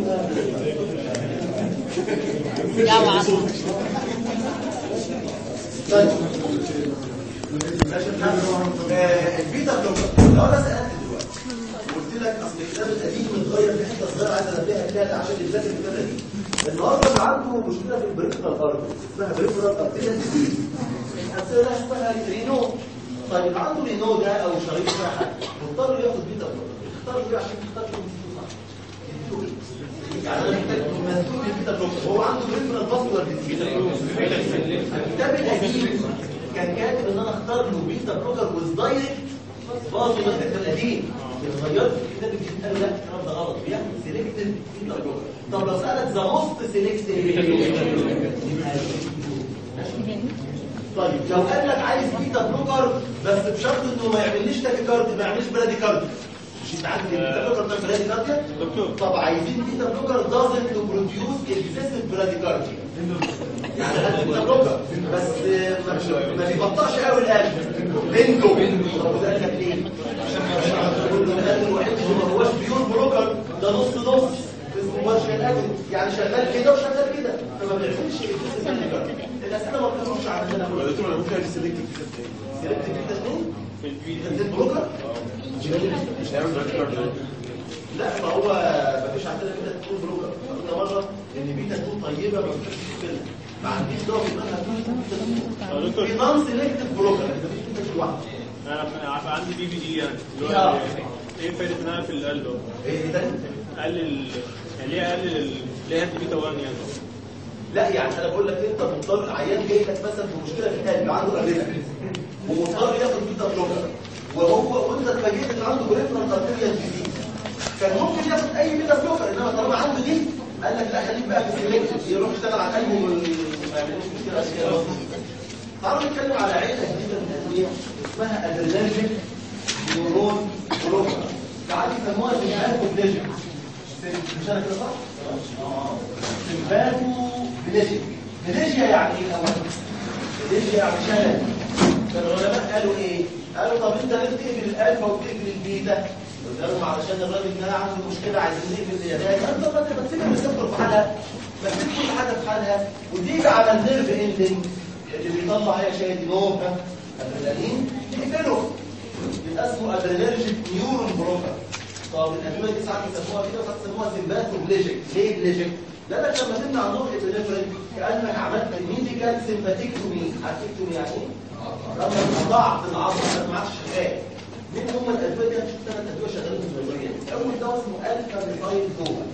يا معلم طيب آه، البيتا بلوكر لو انا سالت دلوقتي قلت لك اصل الكتاب القديم متغير في حته صغيره عايز انبهك ليها عشان يذاكر الكتاب القديم النهارده اللي عنده مشكله في البريفرال ارض اسمها بريفرال ارتيريال ديزيز الاسئله اسمها رينو طيب اللي عنده رينو ده او شريط فيها حاجه مضطر ياخد بيتا بلوكر يختار ايه عشان يختار ايه صح يديله ايه يعني انا محتاج مسؤول البيتا بلوكر هو عنده بريفرال فاسكولار ديزيز الكتاب القديم كان كاتب ان انا اختار له بيتا بلوكر ويز دايركت برضه ده الكتاب القديم غيرت في الكتاب الجديد قالوا لا الكلام ده غلط بيعمل سيلكتيف بيتا بلوكر طب لو سالك ذا موست سيلكتيف طيب لو قال لك عايز بيتا بلوكر بس بشرط انه ما يعمليش تاكيكارد ما يعملش براديكارد مش انت عارف ان البيتا بلوكر ده براديكارديا دكتور طب عايزين بيتا بلوكر doesn't to produce excessive bradycardia يعني هات بيتا بلوكر بس ما- ما بيبطأش قوي القلب بنتو طب وده قال لك ليه؟ عشان القلب الوحيد اللي ما هوش بيور بلوكر ده نص نص اسمه مارشال قلب يعني شغال كده وشغال كده فما بيعملش excessive bradycardia الاسئله ما بتخرجش عن اللي انا بقوله دكتور انا ممكن اعمل سيلكت في الكتاب تاني سيلكت بيتا اثنين في الفيديو تنزل بلوكر مش هيعمل براند كارد لا ما هو ما فيش عندنا بيتا تكون بلوكر قلنا مره ان بيتا تكون طيبه ما فيش مشكله ما عنديش دواء في دماغها تكون آه، دكتور. في نون سيلكتيف بلوكر انت مش بيتا لوحده انا عارف عندي بي بي دي يعني اللي آه. هو ايه فايده ان انا في القلب اهو ايه ده اقلل يعني ليه اقلل ال- ليه هدي بيتا 1 يعني لا يعني انا بقول لك انت مضطر عيان جاي لك مثلا بمشكله في القلب عنده اريثميا ومضطر ياخد بيتا بلوكر وهو وانت اتفاجئت ان عنده بريفرال ارتيريال ديزيز كان ممكن ياخد اي بيتا بلوكر انما طالما عنده دي قال لك لا خليك بقى في السلكتيف يروح يشتغل على قلبه وما يعملوش مشكله اشياء تعالوا نتكلم على عيله جديده من الادويه اسمها ادرينالجيك نيورون بلوكر تعالوا يسموها سيمباتو بليجر مش انا كده صح؟ اه سيمباتو بليجر بليجيا يعني ايه الاول؟ بليجيا يعني شلل فالعلماء قالوا ايه؟ قالوا طب انت ليه بتقفل الالفا وبتقفل البيتا؟ قلت لهم علشان الراجل ده عنده مشكله عايزين نقفل اليدين انت طب ما تسيب الريسبتور في حالها ما تسيب كل حاجه في حالها وتيجي على النيرف اندنج اللي بيطلع هي شاهد نوبه ادرينالين تقفله يبقى اسمه ادرينالجيك نيورون بروكر طب الادويه دي ساعات بيسموها كده وساعات بيسموها سيمباتو بليجيك ليه بليجيك؟ لانك لما تمنع نوع الابنفرين كانك عملت ميديكال سيمباتيكتومي عارفيكتومي يعني ايه؟ لما قطعت العضله ما عادش شغال مين هم الادويه دي هتشوف ثلاث ادويه شغالين في النظريه اول دواء اسمه الفا ميثايل دوما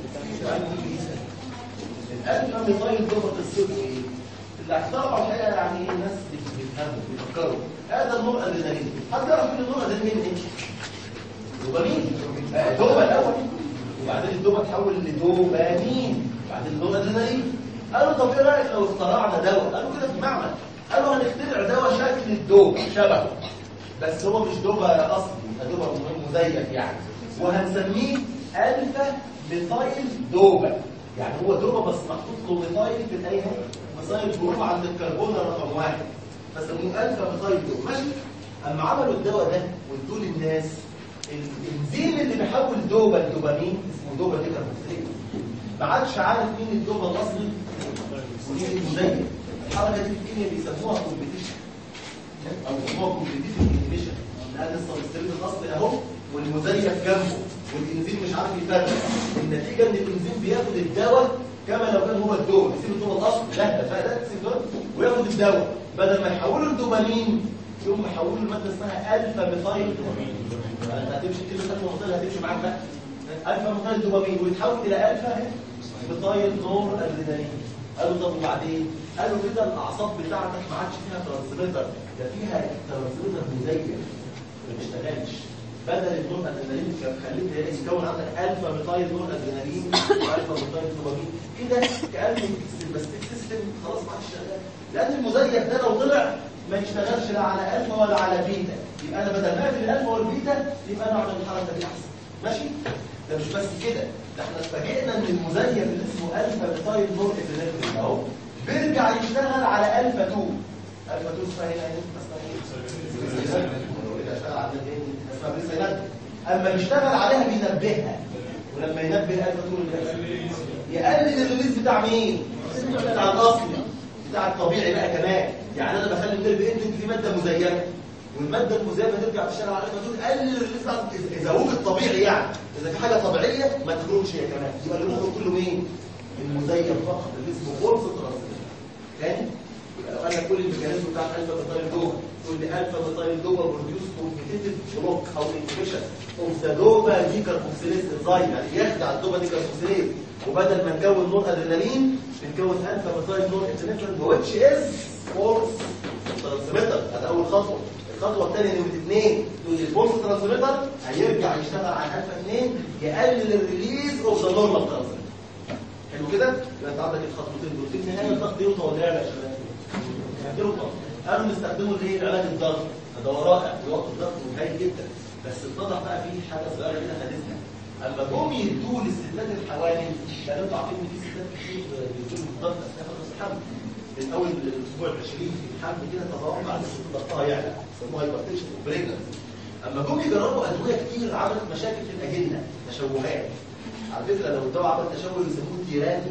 الالفا ميثايل دوما قصته ايه؟ اللي اخترعوا الحقيقه يعني ايه ناس بيفهموا بيفكروا هذا النوع ادرينالين حد يعرف ان النوع ادرينالين ايه؟ دوبامين آه، دوبا الاول وبعدين الدوبا تحول لدوبامين بعدين الدوبا ادرينالين قالوا طب ايه رايك لو اخترعنا دواء قالوا كده في معمل قالوا هنخترع دواء شكل الدوبا شبهه بس هو مش دوبا اصلي ده دوبا مزيف يعني وهنسميه الفا ميثايل دوبا يعني هو دوبا بس محطوط له ميثايل في الايه ميثايل جروب عند الكربون رقم واحد فسموه الفا ميثايل دوبا ماشي اما عملوا الدواء ده وادوه للناس الانزيم اللي بيحول دوبا لدوبامين اسمه دوبا ديكاربوكسيل ما عادش عارف مين الدوبا الاصلي ومين المزيف الحركه دي في الكيمياء بيسموها كومبيتيشن او بيسموها كومبيتيشن انهبيشن لا لسه السيرين الاصلي اهو والمزيف جنبه والانزيم مش عارف يفرق النتيجه ان الانزيم بياخد الدواء كما لو كان هو الدواء يسيب الدواء الاصلي لا ده فعلا يسيب الدواء وياخد الدواء بدل ما يحولوا الدوبامين يقوم يحولوا لماده اسمها الفا ميثايل دوبامين انت هتمشي كده خدمه مصير هتمشي معاك بقى الفا ميثايل دوبامين ويتحول الى الفا ميثايل نور ادرينالين قالوا طب وبعدين قالوا كده الاعصاب بتاعتك ما عادش فيها ترانسميتر ده فيها ترانسميتر مزيف ما بيشتغلش بدل النور ادرينالين كان خليت يتكون عندك الفا ميثايل نور ادرينالين والفا ميثايل دوبامين كده كانه السيستم سيستم خلاص ما عادش شغال لان المزيف ده لو طلع ما يشتغلش لا على الفا ولا على بيتا يبقى انا بدل ما اقفل الالفا والبيتا يبقى انا اعمل الحركه دي احسن ماشي ده مش بس كده ده احنا اتفاجئنا ان المزيف اللي اسمه الفا ميثايل نور ادرينالين اهو بيرجع يشتغل على الفا 2 الفا 2 اسمها ايه اسمها ايه اسمها بريسيلان اما بيشتغل عليها بينبهها ولما ينبه الالفا 2 يقلل الريليز بتاع مين بتاع الاصلي بتاع الطبيعي بقى كمان يعني انا بخلي النيرف اندنج فيه ماده مزيفه والماده المزيفه ترجع تشتغل على الالفا 2 تقلل الريليز بتاع اذا وجد طبيعي يعني اذا في حاجه طبيعيه ما تخرجش هي كمان يبقى اللي مخرج كله مين المزيف فقط اللي اسمه فورس ترانسفير تاني يبقى لو قال لك كل الميكانيزم بتاع الالفا بيطير جوه تقول لي الفا بيطير جوه بروديوس كومبيتيتيف بلوك او انفكشن اوف ذا دوبا ديكاربوكسيليز انزايم يعني يخدع الدوبا ديكاربوكسيليز وبدل ما نكون نور ادرينالين بنكون الفا بيطير نور ابنفرين ويتش از فورس ترانسميتر هذا اول خطوه الخطوه الثانيه نمره اثنين تقول لي الفورس ترانسميتر هيرجع يشتغل على الفا 2 يقلل الريليز اوف ذا نورمال ترانسميتر حلو كده يبقى انت عندك الخطوتين دول في النهايه الضغط يوطى ولا يعلى يا شباب يوطى قالوا نستخدمه لايه علاج الضغط ده رائع يوطي الضغط وهايل جدا بس اتضح بقى في حاجه صغيره كده خدتنا اما جم يدوا للستات الحوامل كان انتوا عارفين ان في ستات كتير بيدوا الضغط اثناء فتره الحمل من اول الاسبوع ال 20 في الحمل كده تتوقع ان الست ضغطها يعلى يسموها هايبرتنشن وبريجنس اما جم يجربوا ادويه كتير عملت مشاكل في الاجنه تشوهات على فكره لو الدواء عمل تشوه يسموه تيران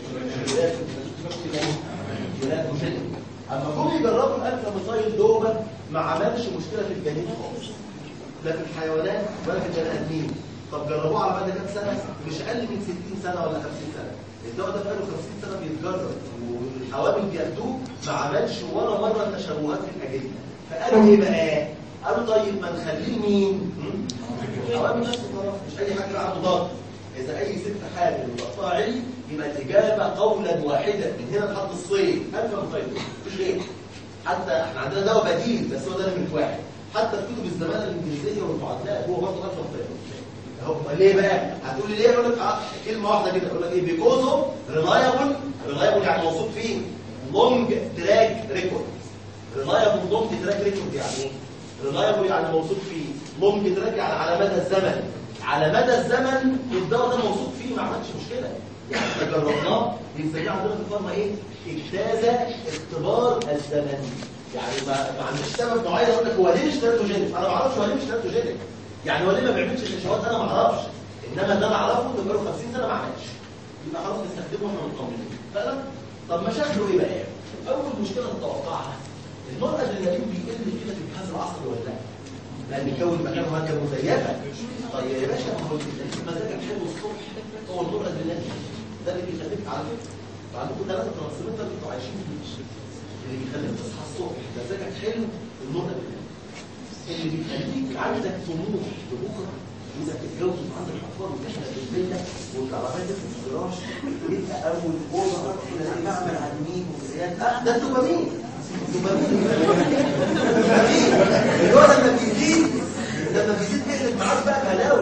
تيران وشلل اما جم يجربوا الالفا ميثايل دوبا ما عملش مشكله في الجنين خالص لا في الحيوانات ولا في البني ادمين طب جربوه على مدى كام سنه مش اقل من 60 سنه ولا 50 سنه الدواء ده بقاله 50 سنه بيتجرب والحوامل بياخدوه ما عملش ولا مره تشوهات في الاجنه فقالوا ايه بقى قالوا طيب ما نخليه مين الحوامل نفس الطرف مش اي حاجه عنده ضغط اذا اي ست حامل وضغطها عالي يبقى الاجابه قولا واحدا من هنا لحد الصيف الفا مخيط مفيش غير حتى احنا عندنا دواء بديل بس هو ده نمره واحد حتى في كتب الزمالة الانجليزيه والمعادلات هو برضه الفا مخيط اهو ليه بقى هتقول لي ليه اقول لك آه، كلمه واحده كده اقول لك ايه بيكوزو ريلايبل ريلايبل يعني موثوق فيه لونج تراك ريكورد ريلايبل لونج تراك ريكورد يعني ايه ريلايبل يعني موثوق فيه لونج تراك يعني على مدى الزمن على مدى الزمن الدواء ده موثوق فيه ما عملش مشكله يعني احنا جربناه بنسميه عندنا في الفارما ايه اجتاز اختبار الزمن يعني ما ما عنديش سبب معين اقول لك هو ليه مش تيراتوجينيك انا ما اعرفش هو ليه مش تيراتوجينيك يعني هو ليه ما بيعملش الاشارات انا ما اعرفش انما اللي انا اعرفه انه بقاله 50 سنه ما عملش يبقى خلاص نستخدمه واحنا مطمنين فعلا طب مشاكله ايه بقى اول مشكله نتوقعها النور ادرينالين بيقل كده في الجهاز العصبي ولا لا لان يكون مكانه ماده مزيفه طيب يا باشا ما هو انت مزاجك حلو الصبح هو النور ادرينالين ده اللي بيخليك على فكره عندكم ثلاثه ترانسميتر انتوا عايشين فيه اللي بيخليك تصحى الصبح مزاجك حلو النور ادرينالين اللي بيخليك عندك طموح لبكره اذا تتجوز وعندك اطفال وتحلق بالفيلا والعربيه تدخل في الجراج ويبقى اول اوضه ادخل الاقي معمل على اليمين وزياد اه ده الدوبامين الدوبامين الدوبامين اللي هو لما بيزيد لما بيزيد بيقلب معاك بقى بلاوي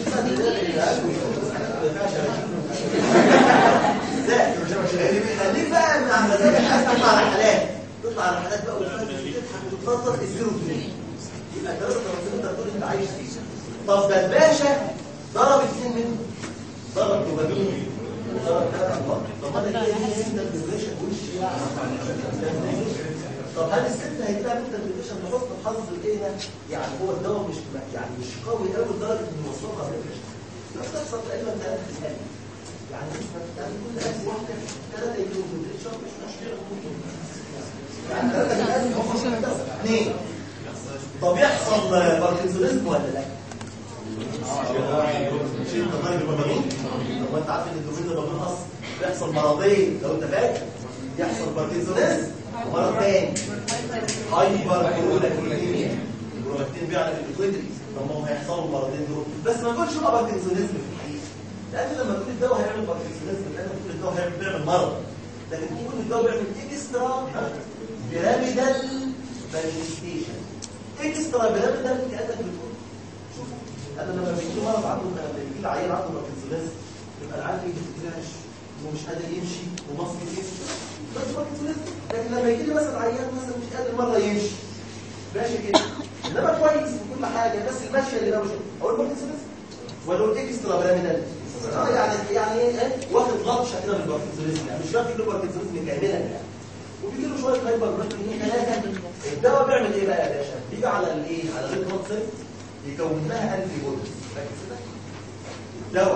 اللي بيخليك بقى مع مزاجك عايز تطلع رحلات تطلع رحلات بقى وتضحك وتتنطط الزيرو جنيه يبقى ثلاثة ترانسميتر دول انت عايش فيه طب ده الباشا ضرب اثنين منهم ضرب دوبامين وضرب ثلاثة أمراض طب ما ده ايه انت الدبريشن وش طب هل الست هيتلاقي انت الدبريشن بحسن حظ الايه ده يعني هو الدواء مش يعني مش قوي قوي لدرجه انه يوصلها للدبريشن لا بتحصل تقريبا ثلاثة في الثانية يعني يعني كل ألف واحدة ثلاثة يجيبوا دبريشن مش مشكلة يعني ثلاثة في الألف هم اثنين طب يحصل باركنسونيزم ولا لا؟ شيء تطيب الدوبامين طب انت عارف ان الدوبامين ده دوبامين اصلا بيحصل مرضين لو انت فاكر يحصل باركنسونيزم ومرض تاني هايبر كرولاكتينيميا البرولاكتين بيعلى في البيتويتري طب ما هو هيحصلوا المرضين دول بس ما نقولش بقى باركنسونيزم في الحقيقه لان لما تقول الدواء هيعمل باركنسونيزم لان تقول الدواء هيعمل بيعمل مرض لكن تقول الدواء بيعمل اكسترا بيراميدال مانيفستيشن اكسترا بيراميدال كانك بتقول شوفوا انا لما بيجي مرض عنده لما بيجي لي عيل عنده باركنسونيزم يبقى العيل يجي بتترعش ومش قادر يمشي ومصر يمشي بس باركنسونيزم لكن لما يجي لي مثلا عيان مثلا مش قادر مره يمشي ماشي كده انما كويس وكل حاجه بس المشيه اللي ده مش اقول باركنسونيزم ولا اقول اكسترا بيراميدال اه يعني يعني ايه واخد لطشه كده من الباركنسونيزم يعني مش واخد له باركنسونيزم كاملا يعني وبيجي له شويه هايبر بروتين ثلاثه الدواء بيعمل ايه بقى يا باشا بيجي على الايه على الريد بلاد سيل يكون لها انتي بوديز فاكر كده الدواء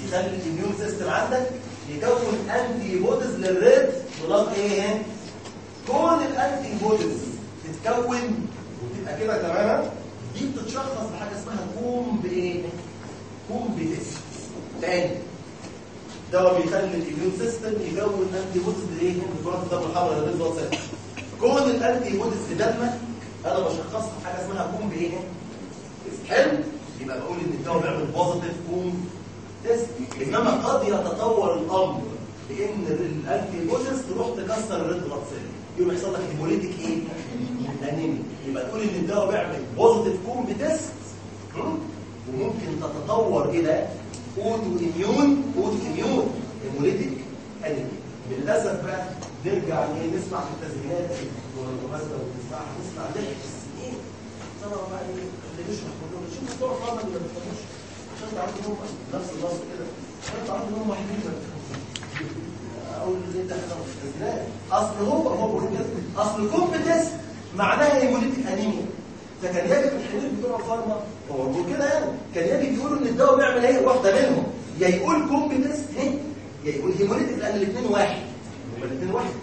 يخلي الاميون سيستم عندك يكون انتي بوديز للريد بلاد ايه كل الانتي بوديز تتكون وتبقى كده تماما دي بتتشخص بحاجه اسمها كوم بايه كوم بتست تاني دواء بيخلي الاميون سيستم يكون انتي بوديز لايه بتروح الدم الحمراء للريد بلاد سيل كون الانتي بوديز في دمك انا بشخصها بحاجه اسمها كوم بايه حلو يبقى بقول ان الدواء بيعمل بوزيتيف كوم تيست انما قد يتطور الامر بان الانتي بوديز تروح تكسر الريد بلاد سيل يقوم يحصل لك هيموليتيك ايه انيميا يبقى تقول ان الدواء بيعمل بوزيتيف كوم تيست وممكن تتطور الى اوتو اميون اوتو اميون هيموليتيك انيميا للاسف بقى نرجع ايه نسمع في التسجيلات والمهزه ونسمع نسمع ضحك السنين طبعا بقى ايه اللي بيشرح كلهم شوف بتوع الطلبه اللي ما بيفهموش عشان تعرفوا ان هم نفس النص كده عشان تعرفوا ان هم واحدين ما بيفهموش او اللي انت حاجه في التسجيلات اصل هو هو بيقول كده اصل كومبتنس معناها هيموليتيك انيميا فكان يجب الحلول بتوع الفارما هو بيقول كده يعني كان يجب يقولوا ان الدواء بيعمل ايه واحده منهم يا يقول كومبتنس يا يقول هيموليتيك لان الاثنين واحد هما الاثنين واحد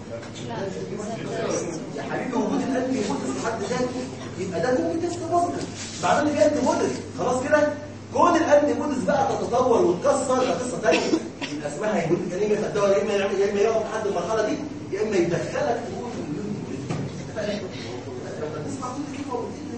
يا حبيبي وجود الانتي بوديز لحد ذاته يبقى ده ممكن تيست بوزيتيف بعدين في انتي بوديز خلاص كده كون الانتي بوديز بقى تتطور وتكسر ده قصه ثانيه يبقى اسمها هيموليتيك انيميا فالدواء يا اما يعمل يا اما يقف لحد المرحله دي يا اما يدخلك تقول في المليون لما تسمع كل كلمه وبتقول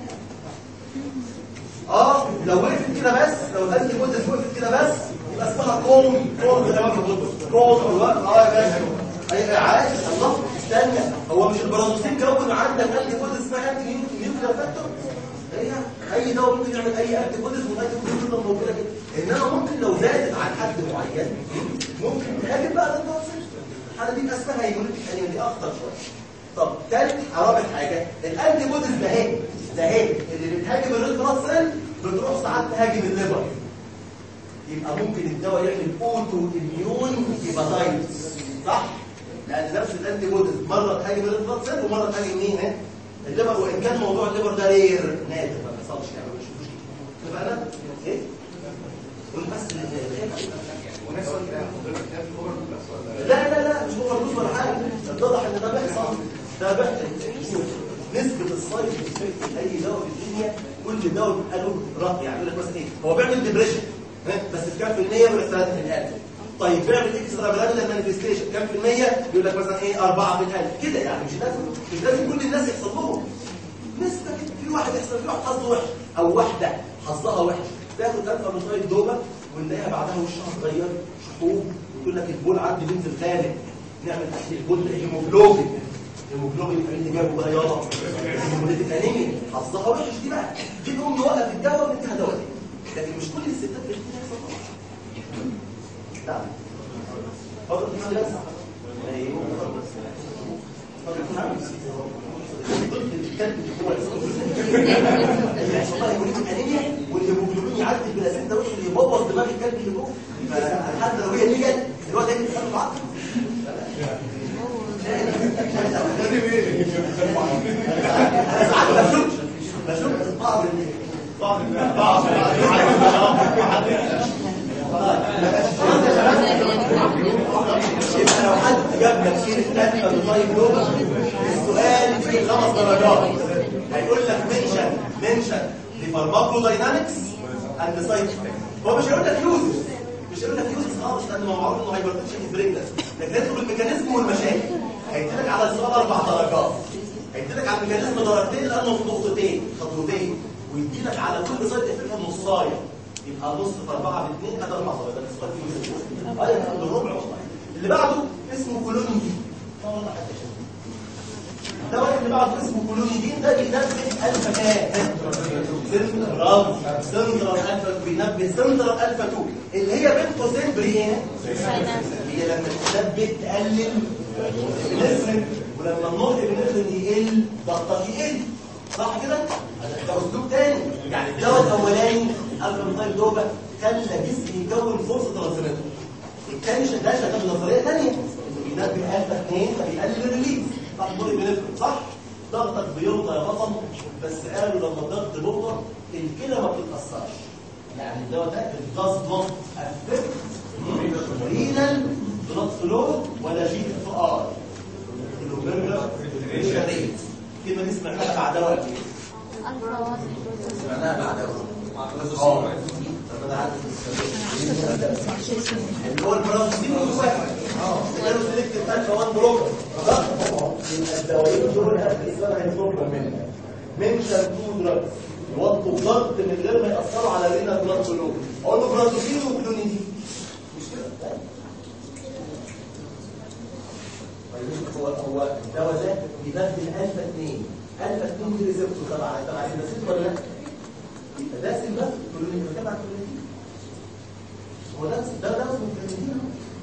اه لو وقفت كده بس لو الانتي بوديز وقفت كده بس يبقى اسمها كوم كوم زي ما كوم اه يا باشا ايوه عايز الله استنى هو مش البرازوسين كون عندك انتي بوديز اسمها انتي نيوكلير فاكتور هي اي دواء ممكن يعمل اي انتي بوديز والانتي بوديز تفضل موجوده كده انما ممكن لو زادت عن حد معين ممكن تهاجم بقى البرازوسين الحاله دي اسمها هيموليتيك انيميا دي اخطر شويه طب ثالث رابع حاجه الانتي بوديز ده هي ده هي اللي بتهاجم الريد بلاد سيل بتروح ساعات تهاجم الليفر يبقى ممكن الدواء يعمل اوتو اميون هيباتايتس صح لان نفس الانتي بوديز مره تهاجم الريد بلاد سيل ومره تهاجم مين ها الليفر وان كان موضوع الليفر ده رير نادر ما بيحصلش يعني مش مشكله تبقى انا ايه قول بس لا لا لا مش اوفر دوز ولا حاجه اتضح ان ده بيحصل ده بيحصل نسبة الصيف في اي دواء في الدنيا كل دواء بيبقى له رأي يعني يقول لك مثلا ايه هو بيعمل ديبريشن بس بكام في المية من الثلاثة في الألف طيب بيعمل اكسترا بلاد مانيفستيشن كام في المية يقول لك مثلا ايه 4 في الألف كده يعني مش لازم مش لازم كل الناس يحصل لهم نسبة كده في واحد يحصل في واحد حظه وحش او واحدة حظها وحش تاخد ألفا من طيب دوبة ونلاقيها بعدها وشها اتغير شحوب وتقول لك البول عندي بينزل خارج نعمل تحت البول هيموجلوبين الهيموجلوبين يبقى اللي جابه بقى يلا هيموليتيك انيميا حظها وحش دي بقى دي تقوم نوقف الدواء ونديها دواء دي لكن مش كل الستات بتحتاج يحصل لا فضل في ناس ايوه فضل الكلب هو والله يقول انيميا والهيموجلوبين يعدي البلاسينتا وش اللي يبوظ دماغ الكلب اللي جوه فحتى لو هي نيجت الواد هيجي يتخانق معاك بشوف بشوف بعض بعض بعض يبقى لو حد جاب لك سيره كلمه بطيب لغه السؤال فيه خمس درجات هيقول لك منشن منشن لفارماكو داينامكس اند سايد هو مش هيقول لك يوزز مش هيقول لك يوزز خالص لان هو معروف انه هايبرتنشن بريجنس لكن يدخل الميكانيزم والمشاكل هيديلك على السؤال اربع درجات هيديلك على الميكانيزم درجتين لانه في نقطتين خطوتين ويديلك على كل سايد افكت نصايه يبقى نص في اربعه باثنين هذا اربع درجات السؤال فيه ايوه بالربع والله اللي بعده اسمه كولوني اه والله حاجه الدواء اللي بعده اسمه كولونيدين ده بينبه الفا كام سنترال سنترال الفا بينبه سنترال الفا 2 اللي هي بين قوسين بريه هي لما تثبت تقلل الابنفرين ولما النطق الابنفرين يقل ضغطك يقل صح كده ده اسلوب تاني يعني الدواء الاولاني الفا ميثايل دوبا خلى جسمي يكون فرصه ترانسميتر الثاني ده شغال بنظريه ثانيه انه بينبه الفا 2 فبيقلل الريليز تحضر بنفسك صح ضغطك بيوطى يا بطل بس قالوا لما الضغط بيوطى الكلى ما بتتاثرش يعني الدواء ده it does not affect فلو ولا جي اف ار جلوميرولار فلتريشن ريت الكلمه دي سمعناها بعد وقت ايه؟ سمعناها بعد وقت اه طب انا عارف اللي هو البرازيل واحد اه كانوا سيلكتد الفا 1 بلوكر خلاص يبقى الدوايين دول اسمها هيدروبر منها منشن تو دراجز يوطوا الضغط من غير ما ياثروا على رينا بلاد فلو اقول له برازيل وكلونيدين مش كده هو هو الدواء ده بيبدل الفا 2 الفا 2 دي ريسبتور طبعا طبعا النسيت ولا لا؟ يبقى ده سيل بس كلونيدين تبع كلونيدين هو ده ده ده اسمه كلونيدين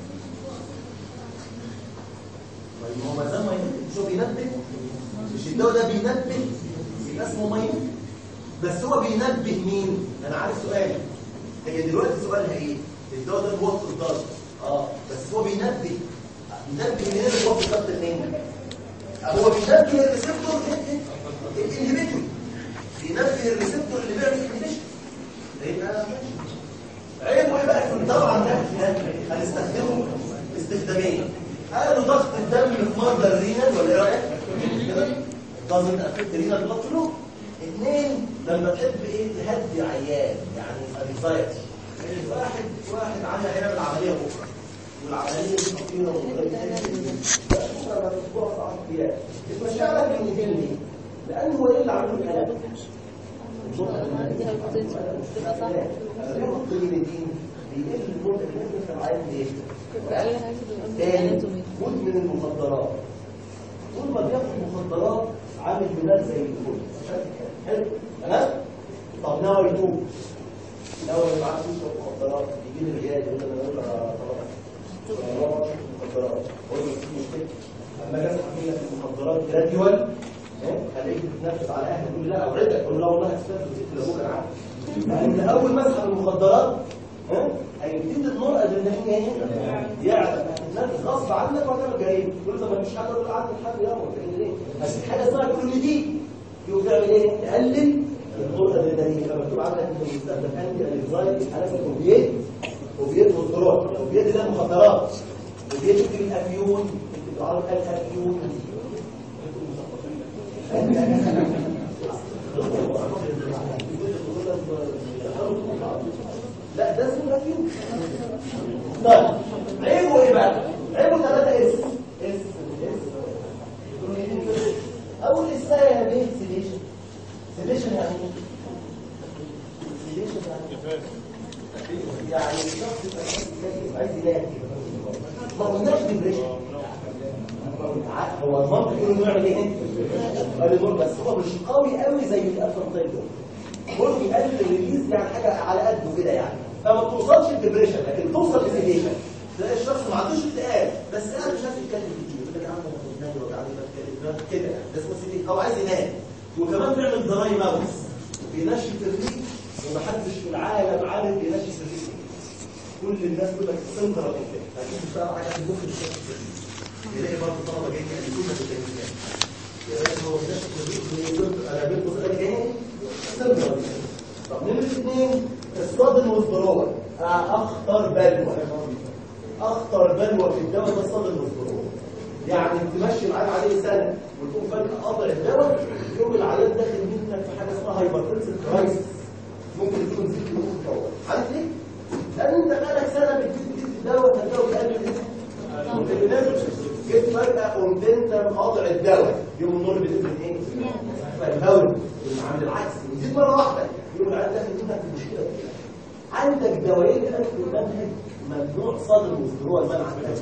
طيب ما هو ما دام ما ينبه شو بينبه مش الدواء ده بينبه يبقى اسمه ميه بس هو بينبه مين انا عارف سؤال هي دلوقتي سؤالها ايه الدواء ده بيوطي الضغط اه بس هو بينبه بينبه منين بيوطي الضغط منين هو بينبه الريسبتور الانهبيتور بينبه الريسبتور اللي بيعمل انهبيشن يبقى عيب واحد بقى في طبعا ده هنستخدمه استخدامين قالوا ضغط الدم في مرضى الرينال ولا ايه رايك كده ضغط افكت رينال بلاد فلو اثنين لما تحب ايه تهدي عيان يعني انكزايتي واحد واحد عامل هيعمل عمليه بكره والعمليه دي خطيره بكره بعد اسبوع في 10 ايام المشاعر اللي بيجي ليه؟ لان هو ايه اللي عامله الكلام بيقل المده اللي في العين ليه؟ تاني مدمن المخدرات طول ما بياخد مخدرات عامل بلاد زي الفل حلو تمام طب ناوي يتوب ناوي يبقى عنده يشرب مخدرات يجي لي العياده يقول انا اقول خلاص مخدرات اقول له في مشكله اما اجي اسحب منك المخدرات جراديوال خليك تتنفس على اهلك تقول لا اوعدك اقول له لا والله هتستفاد وتقتل ابوك انا عارف لان اول ما اسحب المخدرات ها هيبتدي النور ادرينالين ايه يعلى هتتنفس غصب عنك وهتعمل جريمه تقول له ما فيش حاجه اقول عندك حد يا ماما ليه بس في حاجه اسمها كلونيدين يقوم تعمل ايه تقلل النور ادرينالين لما مكتوب عندك انه بيستخدم انتي انكزايتي حالات الاوبيات اوبيات والدروع الاوبيات اللي هي المخدرات اوبيات في الافيون انت بتعرف الافيون لا ده اسمه الافيون طيب عيبه ايه بقى عيبه ثلاثة اس اس اس اول اسمها يا بيه سيليشن سيليشن يعني ايه سيليشن يعني يعني الشخص يبقى عايز ينام ما قلناش ديبريشن هو المنطق يقول انه يعمل ايه قال له بس هو مش قوي قوي زي الافرنتين دول دول بيقلل الريليز يعني حاجه على قده كده يعني فما بتوصلش للديبريشن لكن توصل لسيليشن تلاقي الشخص ما عندوش اكتئاب بس قاعد مش عايز يتكلم كتير يقول لك يا عم انا بنام وجعاني بتكلم كده ده اسمه سيليشن هو عايز ينام وكمان بيعمل دراي ماوس بينشف الريق ومحدش في العالم عارف ينشف الريق كل الناس تقول لك سنترال انفكت هتيجي تشتغل حاجه في المخ مش يلاقي برضه طلبه جايه يقولوا لك التكنيكات يا باشا هو بنشف الريق انا بنت وصلت ايه سنترال طب نمرة اثنين الصدم والضروة اخطر بلوى اخطر بلوى في الدواء ده الصدم والضروة يعني تمشي معاه عليه سنة وتقوم فجأة قاطع الدواء يوم العيان داخل منك في حاجة اسمها هايبرتنسيف كرايسيس ممكن يكون زيت المخ الدواء عارف ليه؟ لأن أنت بقالك سنة بتجيب تدي الدواء فالدواء بيقلل ايه؟ جيت فجأة قمت أنت قاطع الدواء يوم النور بتفرق ايه؟ فالهول عامل العكس يزيد مرة واحدة يقول العيان داخل منك في مشكلة كبيرة عندك دوايين الان في المنهج ممنوع صدر وصدروع المنع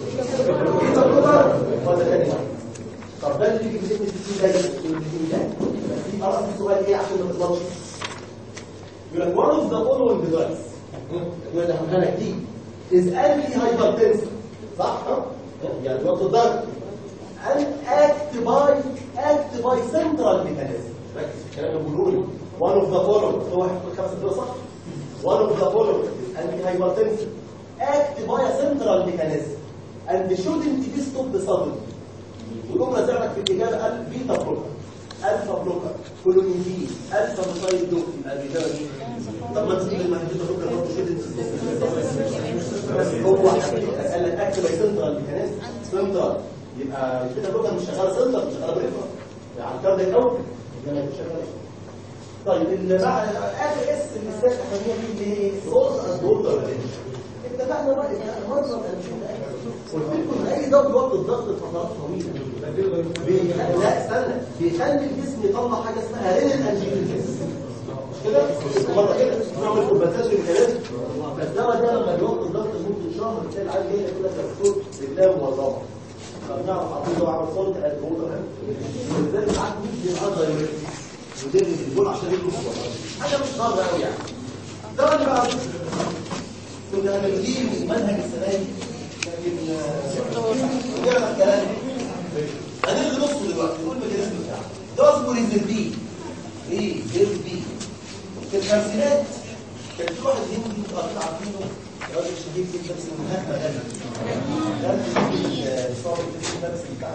ولا تاني طب ده اللي بيجي في ذهن الدكتور ده والدكتور ده بس في خلاص السؤال ايه عشان ما تغلطش يقول لك one of the following drugs يقول لك انا دي is anti hypertensive صح يعني ضغط الضغط and act by act by central mechanism ركز في الكلام اللي بيقولوا لي one of the following هو واحد من خمسه دول صح one of the following antihypertensive act by a central mechanism and shouldn't be stopped suddenly والجمله زعلك في الاجابه قال بيتا بلوكر الفا بلوكر كولونيدين الفا ميثايل دوك يبقى الاجابه دي طب ما تقول لي ما بيتا بلوكر برضه شouldn't بس هو قال لك act تبقى سنترال ميكانيزم سنترال يبقى كده الروكه مش شغاله سنترال مش شغاله بريفرال على الكاردياك اوت انما مش شغاله طيب اللي بعد اخر اس اللي استاذ اخذوها فيه ايه؟ رول الدولار اتفقنا بقى احنا مره قلت لكم اي ضغط وقت الضغط لفترات طويله بيخلي- لا استنى بيخلي الجسم يطلع حاجه اسمها رينين انجيوتنسيس مش كده؟ مره كده نعمل كومبنسيشن ميكانيزم فالدواء ده لما بيوقف الضغط لمده شهر بتلاقي العيال جايه يقول لك يا دكتور رجلاه موظفه فبنعرف عطيه دواء على صوت الجوده ولذلك ساعات ممكن يقدر ودير الجول عشان يجروا حاجه مش صعبه قوي يعني ده اللي بقى كنا هنجيب منهج السنه دي لكن آه، نعمل الكلام هنلغي نصه دلوقتي نقول الميكانيزم بتاعه ده اسمه ريزرفي ايه ريزرفي في الخمسينات كان في واحد هندي متقطع عارفينه راجل شهير جدا اسمه مهاتما غاندي ده في صار في النفس بتاع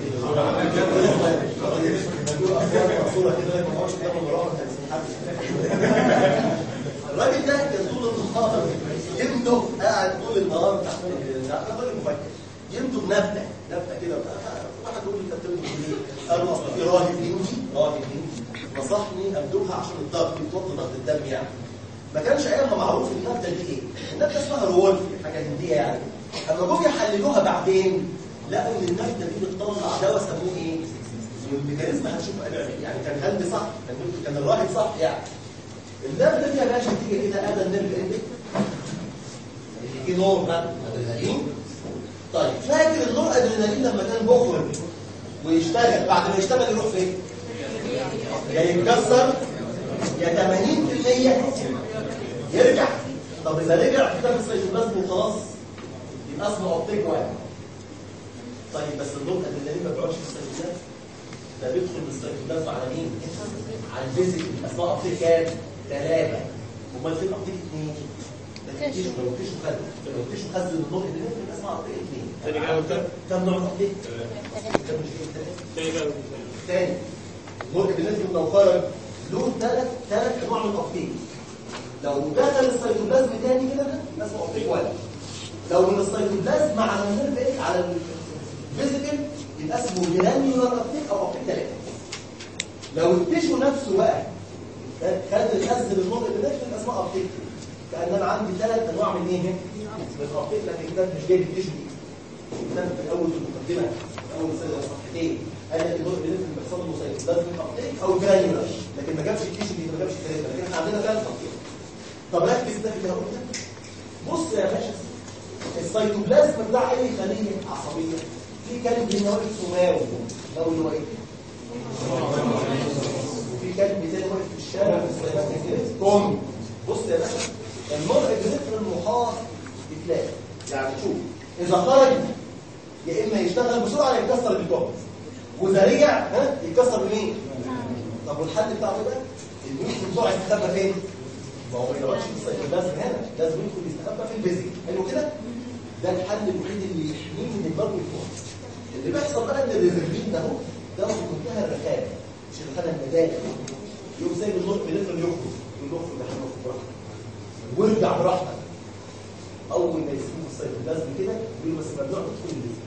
الصوره كده ما هوش ده مراقب الراجل ده كان طول النهار يمده قاعد طول النهار تحت الراجل مفكر يمده بنبته نبته كده واحد يقول لي انت بتعمل ايه؟ قال له اصل في راهب هندي راهب هندي نصحني ابدوها عشان الضغط يتوطي ضغط الدم يعني ما كانش ايامها معروف النبته دي ايه؟ النبته اسمها رولف حاجه هنديه يعني اما جم يحللوها بعدين لقوا ان النبته دي بتطلع دواء سموه ايه؟ والميكانيزم هنشوفه يعني كان هند صح كان كان الراهب صح يعني النبته دي يا باشا تيجي كده ادى النيرف اندك اللي فيه نور بقى ادرينالين طيب فاكر النور ادرينالين لما كان بخرج ويشتغل بعد ما يشتغل يروح فين؟ يا يتكسر يا 80% يرجع طب اذا رجع في كتاب السيتوبلازم وخلاص يبقى اسمه اوبتيك واحد طيب بس النور ادرينالين ما بيقعدش في السيتوبلازم ده بيدخل بالسيتوبلازم على مين؟ على الفيزيك اسمها اوبتيك كام؟ ثلاثة امال فين اوبتيك اثنين؟ ده مفيش لو مفيش مخزن لو مفيش مخزن النور ادرينالين يبقى اسمها اوبتيك اثنين تاني جاوب ده كم نوع اوبتيك؟ كم مش ثلاثة تاني جاوب تاني النور بالنسبه لو خرج له ثلاث ثلاث انواع من الاوبتيك لو دخل السيتوبلازم تاني كده ده اسمه اوبتيك واحد لو من السيتوبلازم على النيرف ايه على الفيزيكال يبقى اسمه جرانيولار اوبتيك او اوبتيك ثلاثه لو التيشو نفسه بقى خد الخزن النور بالنسبه يبقى اسمها اوبتيك كان انا عندي ثلاث انواع من ايه من الاوبتيك لكن ده مش جايب التيشو دي ده في اول المقدمه في اول سنه صفحتين قال لك الدور اللي لازم بيحصل له سيتوبلازم اوبتيك او جرانيولار لكن ما جابش التيشو دي ما جابش الثلاثه لكن احنا عندنا ثلاث اوبتيك طب ركز ده في اللي هقوله ده بص يا باشا السيتوبلازم بتاع اي خليه عصبيه في كلب هنا واقف سماوي لو اللي واقف وفي كلب تاني واقف في الشارع في السيتوبلازم كوم بص يا باشا النوع الجذر المحاط بتلاقي يعني شوف اذا خرج يا اما يشتغل بسرعه يا يتكسر بالجهد واذا رجع ها يتكسر بمين طب والحل بتاعه ده الميت بسرعه يستخبى فين ما هو ما يقعدش في السيتوبلازم هنا لازم يدخل يستخبى في الفيزيك حلو كده ده الحل الوحيد اللي يحميه من الضرب والفوق اللي بيحصل بقى ان الريزرفين ده اهو ده في منتهى الرخامه مش الرخامه المزاج يقوم سايب النور بيلف يخرج يخرج ده حلو براحتك وارجع براحتك اول ما يسيبوا السيتوبلازم كده يقول بس ممنوع تدخل الفيزيك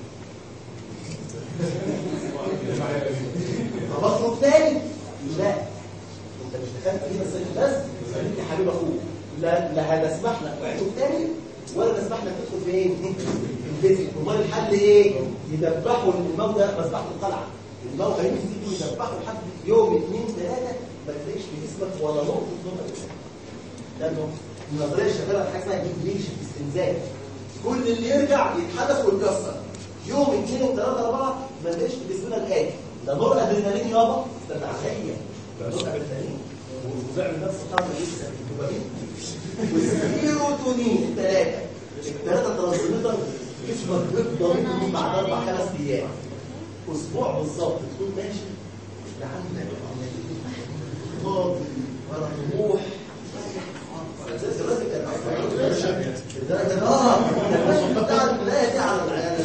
طب اخرج تاني لا انت مش دخلت فينا السيتوبلازم انت يا حبيب اخوك لا لا هنسمح لك تعيش تاني ولا نسمح لك تدخل فين في الفيزيك امال الحل ايه يذبحوا الموتى مذبحه القلعه الموتى يمسكوا يذبحوا لحد يوم اثنين ثلاثه ما تلاقيش في جسمك ولا نقطه نقطه لانه النظريه شغاله في حاجه اسمها ديبليشن استنزاف كل اللي يرجع يتحدث ويتكسر يوم اثنين وثلاثه اربعه ما نلاقيش في جسمنا الآتي ده نور ادرينالين يابا استنى عليا ده نور ادرينالين وبيعمل نفس الحركه لسه الدوبامين والسيروتونين الثلاثه الثلاثه ترانسميتر جسمك بيفضل منهم بعد اربع خمس ايام اسبوع بالظبط تكون ماشي لا عندك فاضي ولا طموح ده ده اه ده بتاع الولايه دي على العيال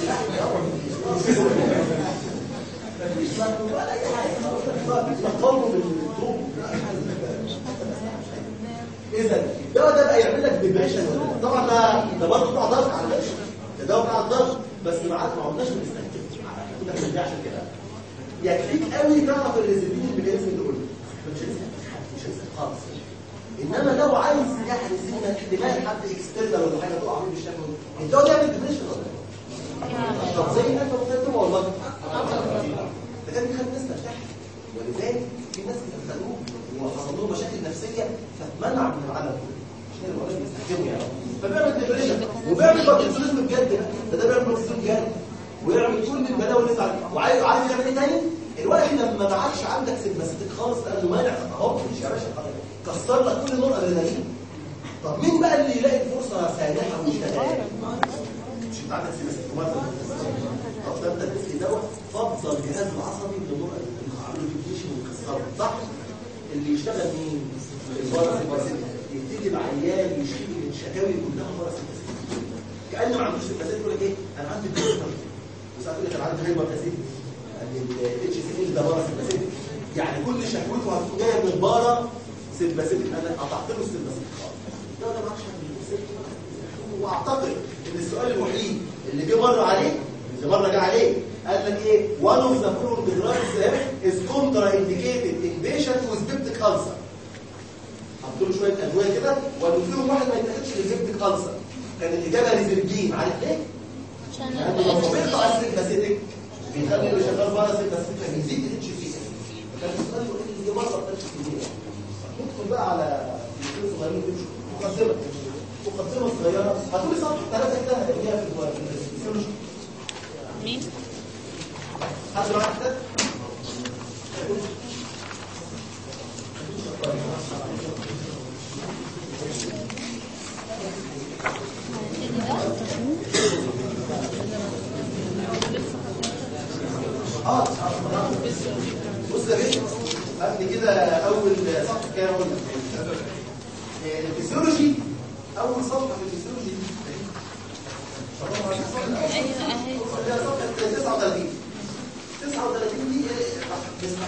مفيش مكتوب ولا اي حاجه تقربوا بالطوب اذا الدواء ده بقى يعمل لك ديبريشن طبعا ده ده برضه بتاع ضغط على فكره الدواء بتاع الضغط بس ما عاد- ما عدناش بنستخدمه كنا بنرجع عشان كده يكفيك قوي تعرف الريزيبين الميكانيزم دول مش هتسال مش هتسال خالص انما لو عايز يعني سنه احتمال حد اكسترنال ولا حاجه تقع فيه بالشكل ده الدواء ده يعمل ديبريشن طب زي ما انت مكتوب والله ده كان بيخلي الناس ترتاح ولذلك في ناس بتدخلوه وحصل لهم مشاكل نفسيه فاتمنع من العالم كله عشان كده ما بقاش بيستخدموا يعني فبيعمل ديبريشن وبيعمل باركنسونيزم بجد بقى ده ده بيعمل باركنسونيزم بجد ويعمل كل البلاوي اللي لسه عليه وعايز عايز يعمل ايه تاني؟ الوقت لما ما عادش عندك سيمباثيك خالص لانه مانع اهو مش يا باشا كسر لك كل نوع ادرينالين طب مين بقى اللي يلاقي الفرصه سانحه ويشتغل؟ مش بتاع السيمباثيك مثلا طب ده انت تدي دواء فضل الجهاز العصبي بنوع الكوميونيكيشن والكسر صح؟ اللي يشتغل مين؟ الباراسيمباثيك يبتدي العيان يشتكي من شكاوي كلها باراسيمباثيك كانه ما عندوش سيمباثيك يقول لك ايه؟ انا عندي بيرسونال وساعات يقول لك انا عندي هايبرتاسيك الاتش سي ال ده باراسيمباثيك يعني كل شكوته هتكون جايه من البارا سيمباثيك انا قطعت له السيمباثيك خالص ده انا ما اعرفش واعتقد ان السؤال الوحيد اللي جه مره عليه اللي مره جه عليه قال لك ايه one of the following drugs is contraindicated in patient with peptic ulcer حط له شويه ادويه كده وقالوا فيهم واحد ما يتاخدش للبيبتيك ulcer كان الاجابه ريزرجين عارف ليه؟ لانه لو بيقطع السيمباثيك بيخلي اللي شغال بره السيمباثيك فبيزيد الاتش سي كان السؤال الوحيد اللي جه مره بتاعت الكليه ندخل بقى على الاثنين صغيرين تمشوا مقدمه مقدمه صغيره هتقولي صفحه ثلاثه كده هتلاقيها في الورق الفسيولوجي مين؟ حد معاه كتاب؟ اه بص يا بيه هات لي كده اول صفحه كده اقول لك الفسيولوجي اول صفحه في الفسيولوجي دي ايوه اهي هي صفحه 39 39 دي إيه؟ بسمع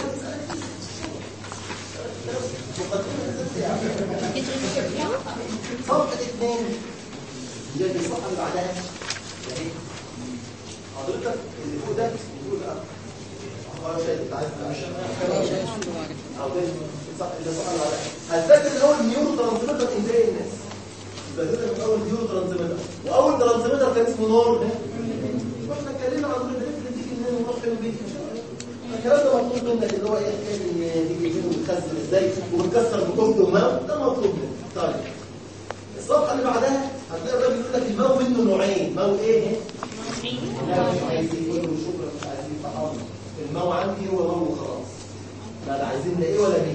صفحه اثنين هي الصفحه اللي بعدها اهي حضرتك اللي فوق ده بتقول اه اه شايف انت عارف او ده الصفحه اللي الصفحه اللي بعدها هتفكر ان هو النيورو ترانسميتر انتاج الناس يبقى ده من اول نيورو ترانسميتر واول ترانسميتر كان اسمه نور احنا اتكلمنا عن الحاجات اللي بتيجي منين ونروح فين وبيجي الكلام ده مطلوب منك اللي هو ايه الحكايه دي بيجي وبتخزن ازاي وبتكسر بكفته وما ده مطلوب منك طيب الصفحه اللي بعدها هتلاقي الراجل يقول لك الماء منه نوعين ماء ايه؟ لا مش عايزين يقولوا شكرا مش عايزين طبعا الماء عندي هو ماء وخلاص لا لا عايزين لا ايه ولا بي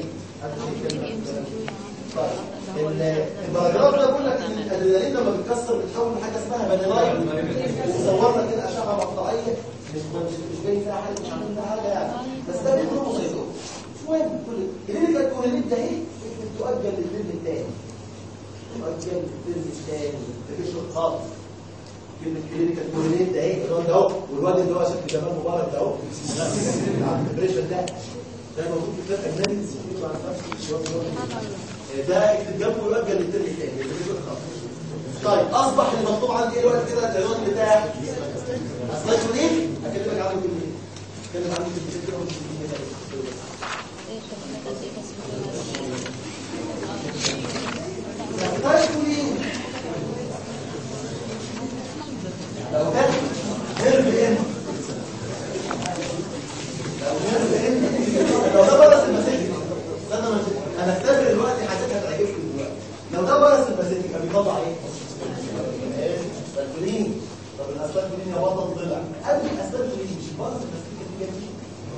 طيب ال- الباراجراف ده بيقول لك ان الادرينالين لما بيتكسر بيتحول لحاجه اسمها بانيلاين وصور لك كده اشعه مقطعيه مش مش مش باين فيها حاجه مش عاملين فيها حاجه يعني بس ده بيكون مسيطر مش مهم كل اللي تكون اللي ده ايه تؤجل للفيلم الثاني تؤجل للفيلم الثاني مفيش خالص كلمة كلينيكال كوريليت ده ايه الواد ده اهو والواد اللي هو شكل جمال مبارك ده اهو عند البريشر ده ده موجود في كتاب اجنبي اسمه ما عرفش ده اكتب جنبه يؤجل للترم الثاني البريشر خلاص طيب اصبح اللي مطلوب عندي ايه الوقت كده العنوان بتاعي اصلا ايه اكلمك عنه كلمتين اتكلم عنه كلمتين كده ومش كلمتين طيب لو كان نرف ان لو نرف ان لو ده برس المسيتي استنى ما انا اختبر دلوقتي حاجات هتعجبكم دلوقتي لو ده برس المسيتي كان بيطلع ايه؟ اسفلين طب الاسفلين يا بطل طلع قبل الاسفلين مش برس المسيتي كان جميل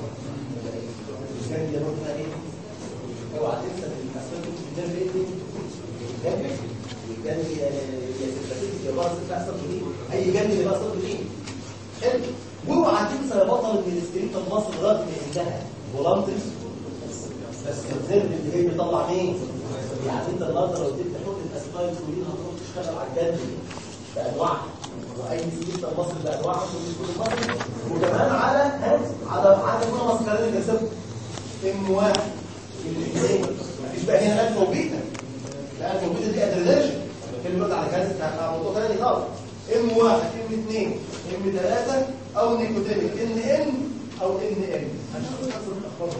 كان يا بطل ايه؟ اوعى تنسى ان الاسفلين النرف ايه؟ كان يا سيمباتيك يا بقى ست احسن منين اي جنب اللي بقى صوت مين حلو واوعى تنسى يا بطل ان السكريبت مصر رغم انها فولانتري بس الزر اللي جاي بيطلع مين يعني انت النهارده لو اديت تحط الاسفايل كلين هتروح تشتغل على الجنب بانواعها واي سكريبت مصر بانواعها كل مصر وكمان على ها على على نوع مسكرين اللي كسبت ام واحد الاثنين مفيش بقى هنا الفا وبيتا لا الفا وبيتا دي ادرينالين كان بيقول على كذا على موضوع ثاني خالص ام واحد ام اثنين ام ثلاثة او نيكوتينيك ان ان او ان ام هنشوف نفس الاخبار